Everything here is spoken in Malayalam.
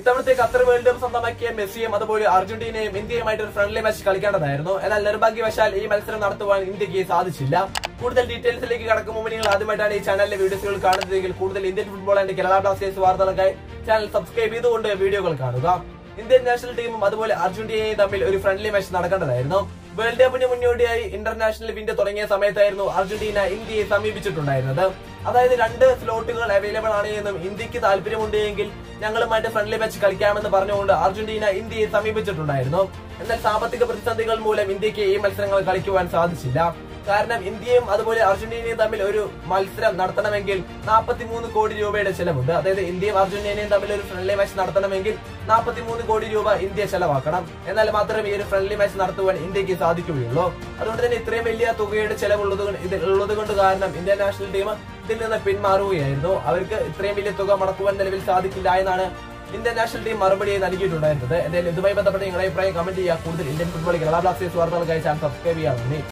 ഇത്തവണത്തെ ഖത്തർ വേൾഡ് കപ്പ് സ്വന്തമാക്കിയ മെസ്സിയും അതുപോലെ അർജന്റീനയും ഇന്ത്യയുമായിട്ട് ഒരു ഫ്രണ്ട്ലി മാച്ച് കളിക്കേണ്ടതായിരുന്നു എന്നാൽ നിർഭാഗ്യവശാൽ ഈ മത്സരം നടത്തുവാൻ ഇന്ത്യക്ക് സാധിച്ചില്ല കൂടുതൽ ഡീറ്റെയിൽസിലേക്ക് കടക്കും മുമ്പ് നിങ്ങൾ ആദ്യമായിട്ടാണ് ഈ ചാനലിലെ വീഡിയോസുകൾ കാണുന്നതെങ്കിൽ കൂടുതൽ Indian football and Kerala Blasters വാർത്തകൾക്കായി ചാനൽ സബ്സ്ക്രൈബ് ചെയ്തുകൊണ്ട് വീഡിയോകൾ കാണുക ഇന്ത്യൻ നാഷണൽ ടീമും അതുപോലെ അർജന്റീനയും തമ്മിൽ ഒരു ഫ്രണ്ട്ലി മാച്ച് നടക്കേണ്ടതായിരുന്നു വേൾഡ് കപ്പിന് മുന്നോടിയായി ഇന്റർനാഷണൽ വിൻഡ് തുടങ്ങിയ സമയത്തായിരുന്നു അർജന്റീന ഇന്ത്യയെ സമീപിച്ചിട്ടുണ്ടായിരുന്നത് അതായത് രണ്ട് സ്ലോട്ടുകൾ അവൈലബിൾ ആണ് എന്നും ഇന്ത്യക്ക് താല്പര്യമുണ്ട് എങ്കിൽ ഞങ്ങളുമായിട്ട് ഫ്രണ്ട്ലി മാച്ച് കളിക്കാമെന്ന് പറഞ്ഞുകൊണ്ട് അർജന്റീന ഇന്ത്യയെ സമീപിച്ചിട്ടുണ്ടായിരുന്നു എന്നാൽ സാമ്പത്തിക പ്രതിസന്ധികൾ മൂലം ഇന്ത്യക്ക് ഈ മത്സരങ്ങൾ കളിക്കുവാൻ സാധിച്ചില്ല കാരണം ഇന്ത്യയും അതുപോലെ അർജന്റീനയും തമ്മിൽ ഒരു മത്സരം നടത്തണമെങ്കിൽ 43 കോടി രൂപയുടെ ചെലവുണ്ട് അതായത് ഇന്ത്യയും അർജന്റീനയും തമ്മിൽ ഒരു ഫ്രണ്ട്ലി മാച്ച് നടത്തണമെങ്കിൽ 43 കോടി രൂപ ഇന്ത്യ ചെലവാക്കണം എന്നാൽ മാത്രമേ ഈ ഒരു ഫ്രണ്ട്ലി മാച്ച് നടത്തുവാൻ ഇന്ത്യക്ക് സാധിക്കുകയുള്ളൂ അതുകൊണ്ട് തന്നെ ഇത്രയും വലിയ തുകയുടെ ചെലവുള്ളത് കൊണ്ട് ഇത് ഉള്ളത് കൊണ്ട് കാരണം ഇന്ത്യൻ നാഷണൽ ടീം ഇതിൽ നിന്ന് പിന്മാറുകയായിരുന്നു അവർക്ക് ഇത്രയും വലിയ തുക മുടക്കുവാൻ നിലവിൽ സാധിക്കില്ല എന്നാണ് ഇന്ത്യൻ നാഷണൽ ടീം മറുപടി നൽകിയിട്ടുണ്ടായിരുന്നത് എന്തായാലും ഇതുമായി ബന്ധപ്പെട്ട് നിങ്ങളുടെ അഭിപ്രായം കമന്റ് ചെയ്യുക കൂടുതൽ ഇന്ത്യൻ ഫുട്ബോൾ കേരള ബ്ലാസ്റ്റേഴ്സ് വാർത്തകൾക്കായി ചാനൽ സബ്സ്ക്രൈബ് ചെയ്യാൻ നന്ദി